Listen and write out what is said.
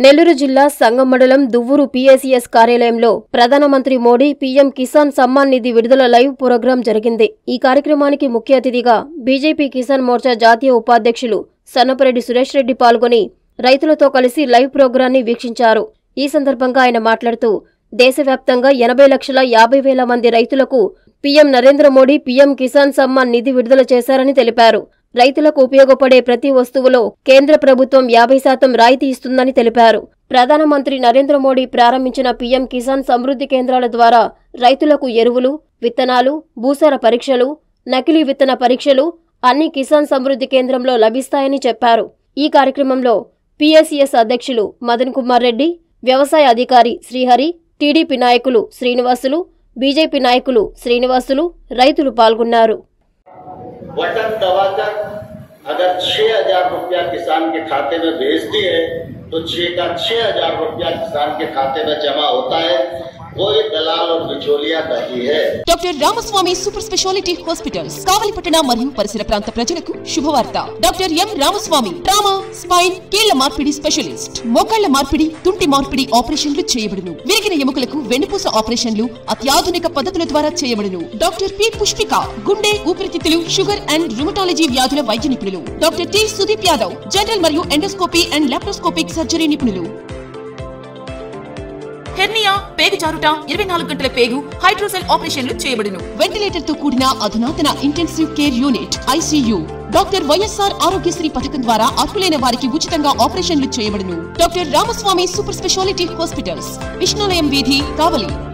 నెల్లూరు జిల్లా సంగం మండలం దువ్వూరు పీఏసీఎస్ కార్యాలయంలో ప్రధానమంత్రి మోడీ పీఎం కిసాన్ సమ్మాన్ నిధి విడుదల లైవ్ ప్రోగ్రాం జరిగింది ఈ కార్యక్రమానికి ముఖ్య అతిథిగా బీజేపీ కిసాన్ మోర్చా జాతీయ ఉపాధ్యక్షులు సన్నపరెడ్డి సురేష్ రెడ్డి పాల్గొని రైతులతో కలిసి లైవ్ ప్రోగ్రాన్ని వీక్షించారు ఈ సందర్భంగా ఆయన మాట్లాడుతూ దేశవ్యాప్తంగా ఎనభై లక్షల యాభై వేల మంది రైతులకు పీఎం నరేంద్ర మోడీ పీఎం కిసాన్ సమ్మాన్ నిధి విడుదల చేశారని తెలిపారు రైతులకు ఉపయోగపడే ప్రతి వస్తువులో కేంద్ర ప్రభుత్వం యాభై శాతం రాయితీ ఇస్తుందని తెలిపారు ప్రధానమంత్రి నరేంద్ర మోడీ ప్రారంభించిన పీఎం కిసాన్ సమృద్ధి కేంద్రాల ద్వారా రైతులకు ఎరువులు విత్తనాలు భూసార పరీక్షలు నకిలీ విత్తన పరీక్షలు అన్ని కిసాన్ సమృద్ధి కేంద్రంలో లభిస్తాయని చెప్పారు ఈ కార్యక్రమంలో పీఎస్ఈఎస్ అధ్యక్షులు మదన్ కుమార్ రెడ్డి వ్యవసాయ అధికారి శ్రీహరి టీడీపీ నాయకులు శ్రీనివాసులు బీజేపీ నాయకులు శ్రీనివాసులు రైతులు పాల్గొన్నారు बटन दबाकर अगर छह हजार रुपया किसान के खाते में भेज दिए तो छह का छह हजार रुपया किसान के खाते में जमा होता है वो ये दलाल और बिचौलिया नहीं है doctor Ramaswamy super speciality hospitals కావలిపట్టణ మరియు పరిసర ప్రాంత ప్రజలకు శుభవార్త doctor M Ramaswamy trauma spine కీళ్ల మార్పిడి స్పెషలిస్ట్ మోకాళ్ల మార్పిడి తుంటి మార్పిడి ఆపరేషన్లు చేయబడును విరిగిన ఎముకలకు వెన్నుపూస ఆపరేషన్లు అత్యాధునిక పద్ధతుల ద్వారా చేయబడును డాక్టర్ పి పుష్పిక గుండె ఊపిరితిత్తులు షుగర్ అండ్ రుమటాలజీ వ్యాధుల వైద్య నిపుణులు doctor T Sudeep Yadav general మరియు ఎండోస్కోపీ అండ్ లాప్రోస్కోపిక్ సర్జరీ నిపుణులు హెర్నియా పేగు జారుట ఇరవై నాలుగు గంటల పేగు హైడ్రోసెల్ ఆపరేషన్లు చేయబడును వెంటిలేటర్ తో కూడిన అధునాతన intensive care unit ICU doctor YSR Aarogyasri పథకం ద్వారా అర్హులైన వారికి ఉచితంగా ఆపరేషన్లు చేయబడును doctor Ramaswamy super speciality hospitals విష్ణులయం వీధి కావలి